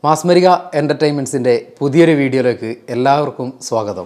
മാസ്മരിക എൻ്റർടൈൻമെൻറ്റ്സിൻ്റെ പുതിയൊരു വീഡിയോയിലേക്ക് എല്ലാവർക്കും സ്വാഗതം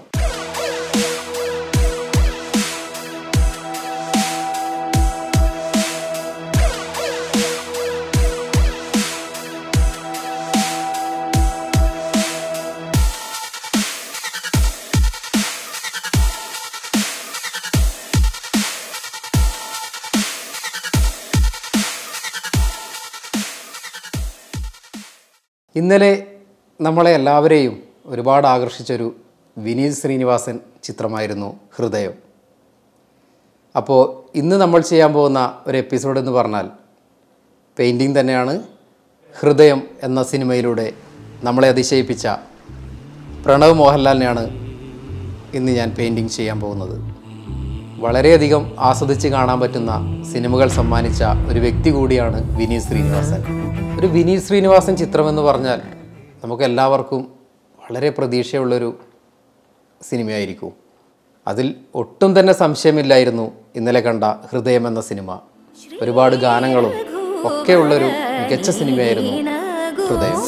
ഇന്നലെ നമ്മളെ എല്ലാവരെയും ഒരുപാട് ആകർഷിച്ചൊരു വിനീത് ശ്രീനിവാസൻ ചിത്രമായിരുന്നു ഹൃദയം അപ്പോൾ ഇന്ന് നമ്മൾ ചെയ്യാൻ പോകുന്ന ഒരു എപ്പിസോഡ് എന്ന് പറഞ്ഞാൽ പെയിൻറ്റിങ് തന്നെയാണ് ഹൃദയം എന്ന സിനിമയിലൂടെ നമ്മളെ അതിശയിപ്പിച്ച പ്രണവ് മോഹൻലാലിനെയാണ് ഇന്ന് ഞാൻ പെയിൻറ്റിങ് ചെയ്യാൻ പോകുന്നത് വളരെയധികം ആസ്വദിച്ച് കാണാൻ പറ്റുന്ന സിനിമകൾ സമ്മാനിച്ച ഒരു വ്യക്തി കൂടിയാണ് വിനീത് ശ്രീനിവാസൻ ഒരു വിനീത് ശ്രീനിവാസൻ ചിത്രമെന്ന് പറഞ്ഞാൽ നമുക്ക് എല്ലാവർക്കും വളരെ പ്രതീക്ഷയുള്ളൊരു സിനിമയായിരിക്കും അതിൽ ഒട്ടും തന്നെ സംശയമില്ലായിരുന്നു ഇന്നലെ കണ്ട ഹൃദയം എന്ന സിനിമ ഒരുപാട് ഗാനങ്ങളും ഒക്കെയുള്ളൊരു മികച്ച സിനിമയായിരുന്നു ഹൃദയം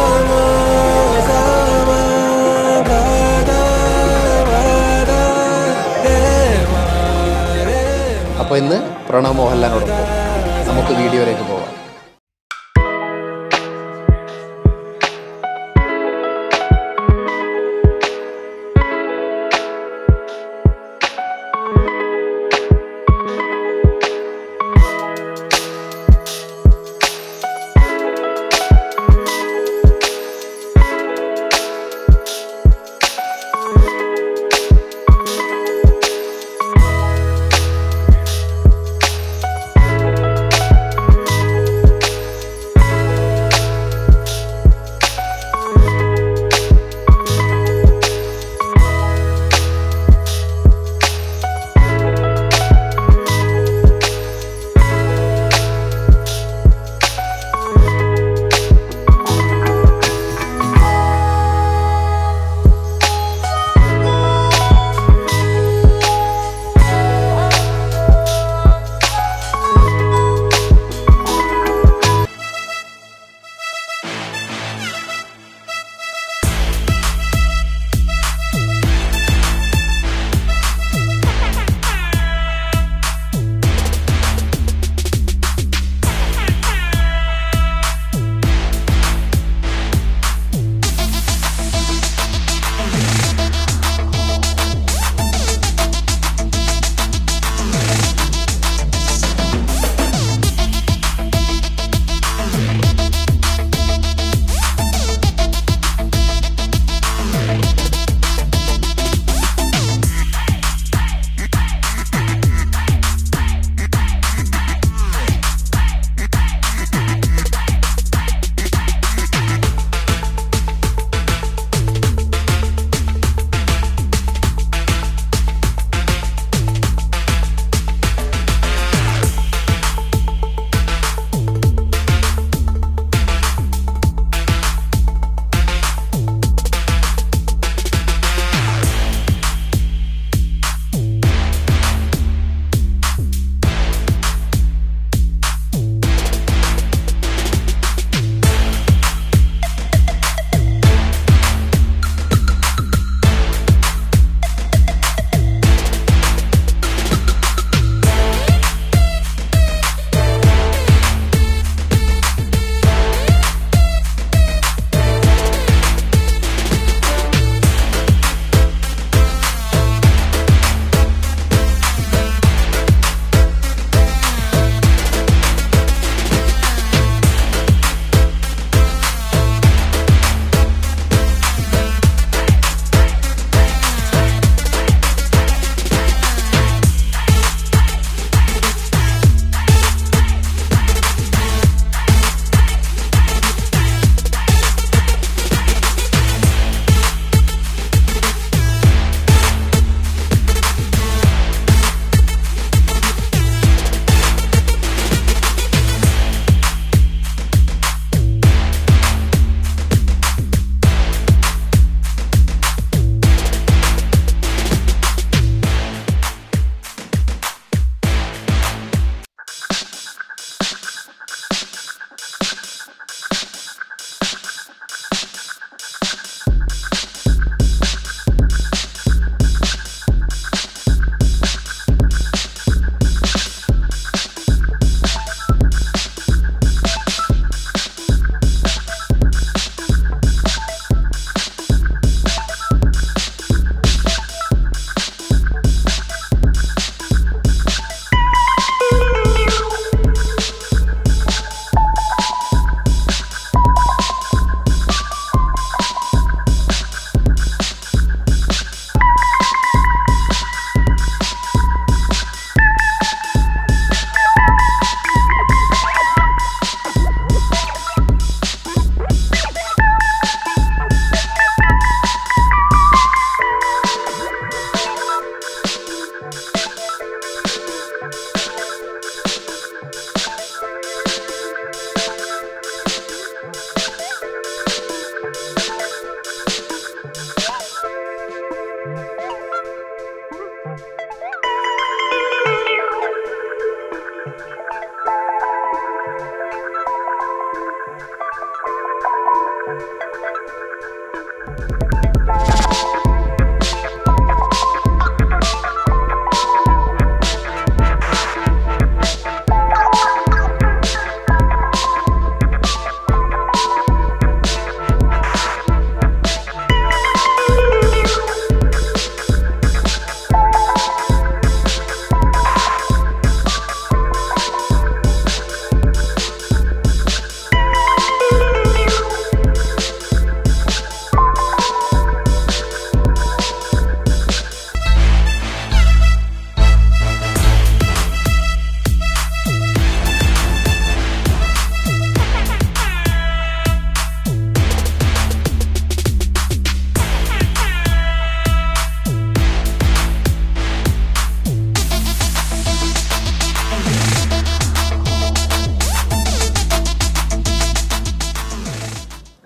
അപ്പോൾ ഇന്ന് പ്രണവ് മോഹൻലാലിനോടൊപ്പം നമുക്ക് വീഡിയോയിലേക്ക് പോകാം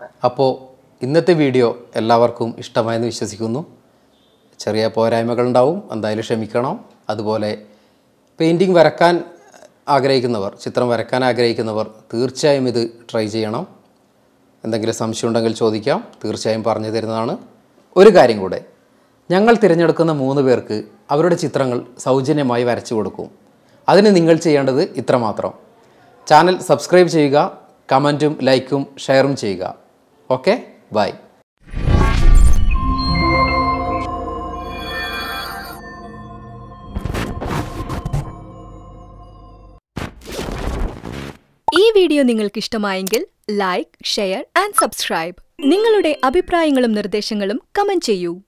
അപ്പോൾ ഇന്നത്തെ വീഡിയോ എല്ലാവർക്കും ഇഷ്ടമായെന്ന് വിശ്വസിക്കുന്നു ചെറിയ പോരായ്മകളുണ്ടാവും എന്തായാലും ക്ഷമിക്കണം അതുപോലെ പെയിൻറ്റിങ് വരക്കാൻ ആഗ്രഹിക്കുന്നവർ ചിത്രം വരക്കാൻ ആഗ്രഹിക്കുന്നവർ തീർച്ചയായും ഇത് ട്രൈ ചെയ്യണം എന്തെങ്കിലും സംശയം ഉണ്ടെങ്കിൽ ചോദിക്കാം തീർച്ചയായും പറഞ്ഞു തരുന്നതാണ് ഒരു കാര്യം കൂടെ ഞങ്ങൾ തിരഞ്ഞെടുക്കുന്ന മൂന്ന് പേർക്ക് അവരുടെ ചിത്രങ്ങൾ സൗജന്യമായി വരച്ചു കൊടുക്കും അതിന് നിങ്ങൾ ചെയ്യേണ്ടത് ഇത്രമാത്രം ചാനൽ സബ്സ്ക്രൈബ് ചെയ്യുക കമൻറ്റും ലൈക്കും ഷെയറും ചെയ്യുക ഓക്കെ ബൈ ഈ വീഡിയോ നിങ്ങൾക്ക് ഇഷ്ടമായെങ്കിൽ ലൈക്ക് ഷെയർ ആൻഡ് സബ്സ്ക്രൈബ് നിങ്ങളുടെ അഭിപ്രായങ്ങളും നിർദ്ദേശങ്ങളും കമന്റ് ചെയ്യൂ